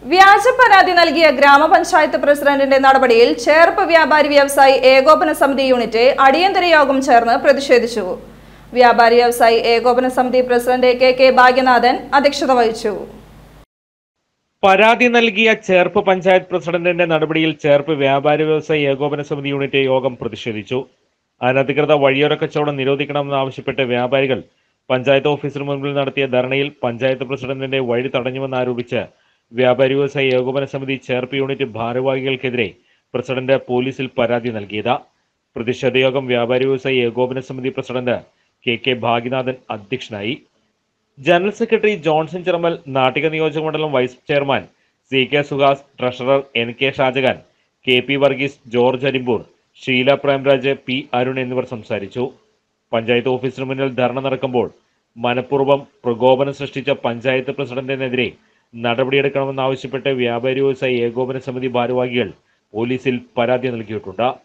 വ്യാജ പരാതി നൽകിയ ഗ്രാമപഞ്ചായത്ത് പ്രസിഡന്റിന്റെ നടപടിയിൽ ചേർപ്പ് വ്യാപാരി വ്യവസായി ഏകോപന സമിതി യൂണിറ്റ് അടിയന്തര യോഗം ചേർന്ന് പ്രതിഷേധിച്ചു വ്യാപാരി വ്യവസായി ഏകോപന സമിതി പ്രസിഡന്റ് കെ കെ ഭാഗ്യനാഥൻ അധ്യക്ഷത വഹിച്ചു പരാതി നൽകിയ ചേർപ്പ് പഞ്ചായത്ത് പ്രസിഡന്റിന്റെ നടപടിയിൽ ചേർപ്പ് വ്യാപാരി വ്യവസായ ഏകോപന സമിതി യൂണിറ്റ് യോഗം പ്രതിഷേധിച്ചു അനധികൃത വഴിയോര കച്ചവടം നിരോധിക്കണമെന്നാവശ്യപ്പെട്ട് വ്യാപാരികൾ പഞ്ചായത്ത് ഓഫീസിന് മുൻപിൽ നടത്തിയ ധർണയിൽ പഞ്ചായത്ത് പ്രസിഡന്റിന്റെ വഴി തടഞ്ഞുവെന്നാരോപിച്ച് വ്യാപാരി വ്യവസായ ഏകോപന സമിതി ചേർപ്പ് യൂണിറ്റ് ഭാരവാഹികൾക്കെതിരെ പ്രസിഡന്റ് പോലീസിൽ പരാതി നൽകിയത് പ്രതിഷേധ യോഗം വ്യാപാരി വ്യവസായ ഏകോപന സമിതി പ്രസിഡന്റ് കെ കെ ഭാഗ്യനാഥൻ അധ്യക്ഷനായി ജനറൽ സെക്രട്ടറി ജോൺസൺ ചിറമൽ നാട്ടിക നിയോജക മണ്ഡലം vice chairman C K Suhas treasurer N K Shajahan K P Varghese George Arimpur Sheela Premraj P Arun എന്നിവർ സംസാരിച്ചു പഞ്ചായത്ത് ഓഫീസിന് മുന്നിൽ ധർണ നടക്കുമ്പോൾ മനഃപൂർവ്വം പ്രകോപനം സൃഷ്ടിച്ച പഞ്ചായത്ത് പ്രസിഡന്റിനെതിരെ നടപടിയെടുക്കണമെന്നാവശ്യപ്പെട്ട് വ്യാപാരി വ്യവസായ ഏകോപന സമിതി ഭാരവാഹികൾ പോലീസിൽ പരാതി നൽകിയിട്ടുണ്ട്